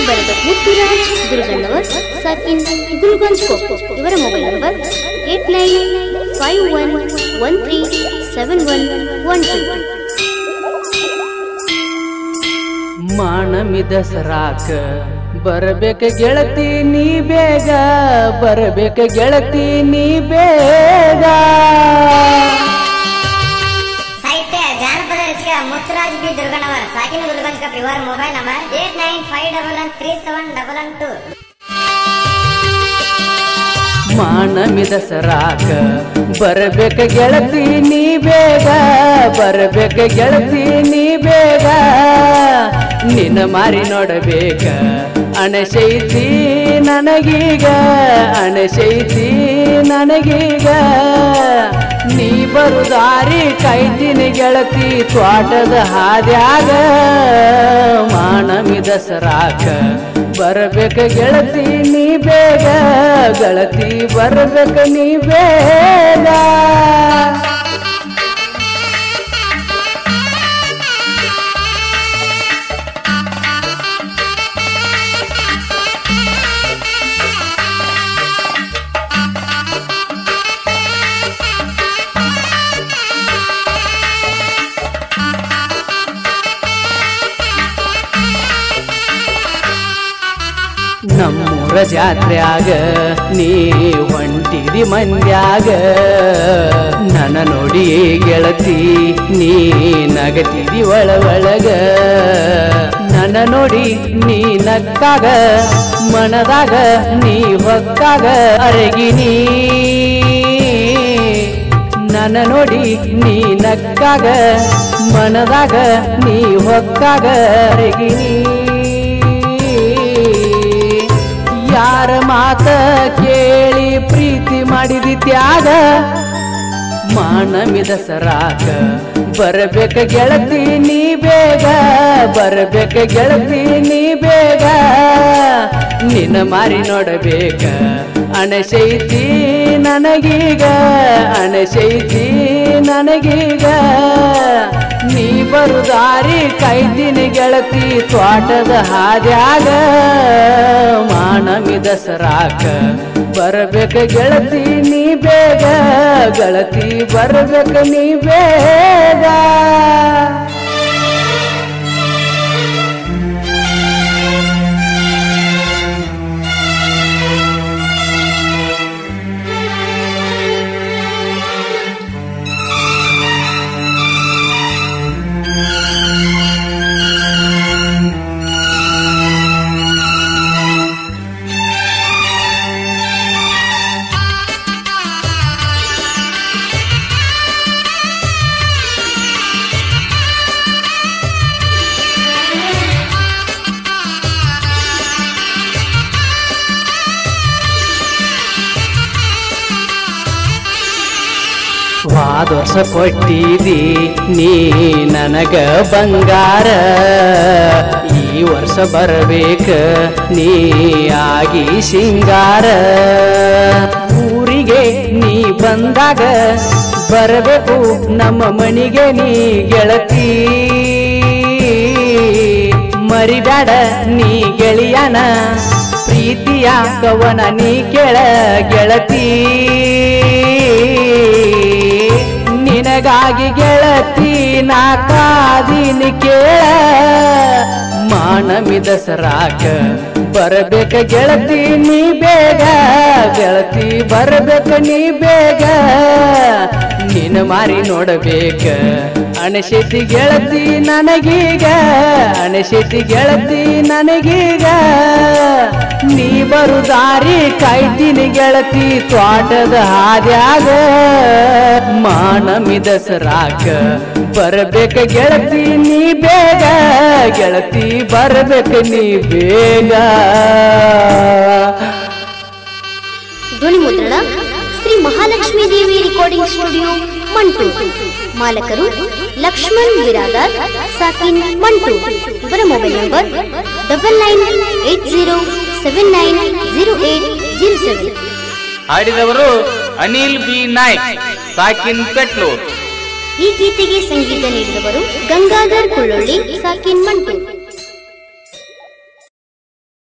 ಬರೆದ ಮುತ್ತುರಾಜ್ ದುರ್ಗಣ್ಣವರ್ ಸಾಕಿನ್ ಗುಲ್ಗಂಜ್ ಇವರ mobile number eight nine five one one three seven one one two ಮಾನಮಿ ದಸರಾಕ ಬರಬೇಕ ಗೆಳತಿ ನೀ ಬೇಗ ಬರಬೇಕ ಗೆಳತಿ ನೀ ಬೇಗ ಸಾಹಿತ್ಯ ಜಾನಪದ ರಚಿಕ ಮುತ್ತುರಾಜ್ ಬಿ ದುರ್ಗಣ್ಣವರ್ ಸಾಕಿನ ಗುಲ್ಗಂಜ್ ಕಪ್ ಇವರ mobile number eight nine five double one three seven double one two ಮಾನಮಿ ದಸರಾಕ ಬರಬೇಕ ಗೆಳತಿ ನೀ ಬೇಗ ಬರಬೇಕ ಗೆಳತಿ ನೀ ಬೇಗ ನಿನ್ನ ಮಾರಿ ನೋಡಬೇಕ ಅಣಸೈತಿ ನನಗೀಗ ಅಣಸೈತಿ ನನಗೀಗ ನೀ ಬರುದಾರಿ ಕೈತಿನಿ ಗೆಳತಿ ತ್ವಾಟದ ಹಾದ್ಯಾಗ ಮಾನಮಿ ದಸರಾಕ ಬರಬೇಕ ಗೆಳತಿ ನೀ ಬೇಗ ಗೆಳತಿ ಬರಬೇಕ ನೀ ಬೇಗ ನಮ್ಮೂರ ಜಾತ್ರ್ಯಾಗ ನೀ ಹೊಂಟಿದಿ ಮಂದ್ಯಾಗ ನನ್ನ ನೋಡಿ ಗೆಳತಿ ನೀ ನಗತಿದಿ ಒಳ ಒಳಗ ನನ್ನ ನೋಡಿ ನೀ ನಕ್ಕಾಗ ಮನದಾಗ ನೀ ಹೊಕ್ಕಾಗ ಅರಗಿನಿ ನನ್ನ ನೋಡಿ ನೀ ನಕ್ಕಾಗ ಮನದಾಗ ನೀ ಹೊಕ್ಕಾಗ ಅರಗಿನಿ ಯಾರ ಮಾತ ಕೇಳಿ ಪ್ರೀತಿ ಮಾಡಿದಿ ತ್ಯಾಗ ಮಾನಮಿ ದಸರಾಕ ಬರಬೇಕ ಗೆಳತಿ ನೀ ಬೇಗ ಬರಬೇಕ ಗೆಳತಿ ನೀ ಬೇಗ ನಿನ್ನ ಮಾರಿ ನೋಡಬೇಕ ಅಣಸೈತಿ ನನಗೀಗ ಅಣಸೈತಿ ನನಗೀಗ ನೀ ಬರುದಾರಿ ಕೈದಿನಿ ಗೆಳತಿ ತ್ವಾಟದ ಹಾದ್ಯಾಗ ಮಾನಮಿ ದಸರಾಕ ಬರಬೇಕ ಗೆಳತಿ ನೀ ಬೇಗ ಗೆಳತಿ ಬರಬೇಕ ನೀ ಬೇಗ ವಾದ ವರ್ಷ ಕೊಟ್ಟಿದಿ ನೀ ನನಗ ಬಂಗಾರ ಈ ವರ್ಷ ಬರಬೇಕ ನೀ ಆಗಿ ಸಿಂಗಾರ ಊರಿಗೆ ನೀ ಬಂದಾಗ ಬರಬೇಕು ನಮ್ಮ ಮನಿಗೆ ನೀ ಗೆಳತಿ ಮರಿಬ್ಯಾಡ ನೀ ಗೆಳೆಯನ ಪ್ರೀತಿಯ ಕವನ ನೀ ಕೇಳ ಗೆಳತಿ ನಿನಗಾಗಿ ಗೆಳತಿ ನಾ ಕಾದಿನಿ ಕೇಳ ಮಾನಮಿ ದಸರಾಕ ಬರಬೇಕ ಗೆಳತಿ ನೀ ಬೇಗ ಗೆಳತಿ ಬರಬೇಕ ನೀ ಬೇಗ ನಿನ್ನ ಮಾರಿ ನೋಡಬೇಕ ಅಣಶೆತಿ ಗೆಳತಿ ನನಗೀಗ ಅಣಶೆತಿ ಗೆಳತಿ ನನಗೀಗ ನೀ ಬರು ದಾರಿ ಕಾಯ್ತೀನಿ ಗೆಳತಿ ತ್ವಾಟದ ಹಾದ್ಯಾಗ ಮಾನಮಿ ದಸರಾಕ ಬರಬೇಕ ಗೆಳತಿ ನೀ ಬೇಗ ಗೆಳತಿ ಬರಬೇಕ ನೀ ಬೇಗ ಧ್ವನಿ ಮುದ್ರಣ ಶ್ರೀ ಮಹಾಲಕ್ಷ್ಮೀ ದೇವಿ ರೆಕಾರ್ಡಿಂಗ್ ಸ್ಟುಡಿಯೋ ಮಂಟು ಮಾಲಕರು ಲಕ್ಷ್ಮಣ್ ಬಿರಾದಾರ್ ಸಾಕಿನ್ ಮಂಟು ಇವರ mobile number double nine eight zero seven nine zero eight zero seven ಹಾಡಿದವರು ಅನಿಲ್ ಬಿ ನಾಯ್ಕ್ ಸಾಕಿನ್ ಪೆಟ್ಲೂರ್ ಈ ಗೀತೆಗೆ ಸಂಗೀತ ನೀಡಿದವರು ಗಂಗಾಧರ್ ಕುಳ್ಳೊಳ್ಳಿ ಸಾಕಿನ್ ಮಂಟು